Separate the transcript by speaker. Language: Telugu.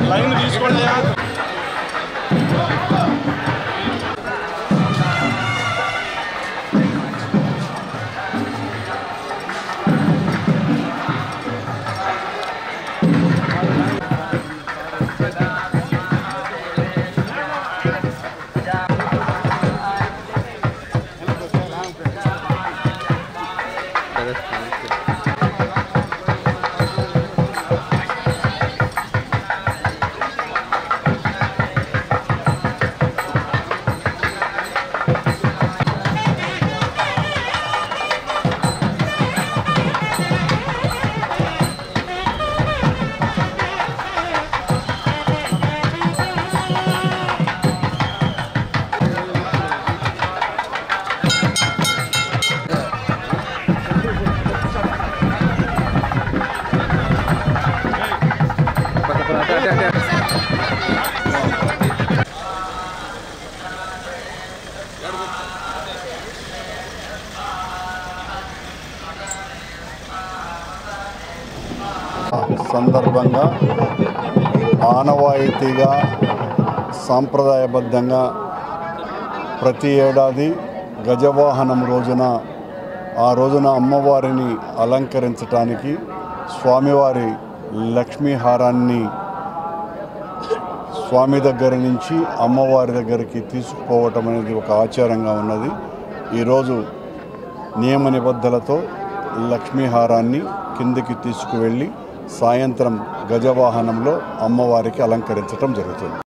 Speaker 1: లైన్ తీసుకోండి
Speaker 2: సందర్భంగా ఆనవాయితీగా సాంప్రదాయబద్ధంగా ప్రతి ఏడాది గజవాహనం రోజున ఆ రోజున అమ్మవారిని అలంకరించటానికి స్వామివారి లక్ష్మీహారాన్ని స్వామి దగ్గర నుంచి అమ్మవారి దగ్గరికి తీసుకుపోవటం అనేది ఒక ఆచారంగా ఉన్నది ఈరోజు నియమ నిబద్ధలతో లక్ష్మీహారాన్ని కిందికి తీసుకువెళ్ళి సాయంత్రం గజవాహనంలో అమ్మవారికి అలంకరించటం జరుగుతుంది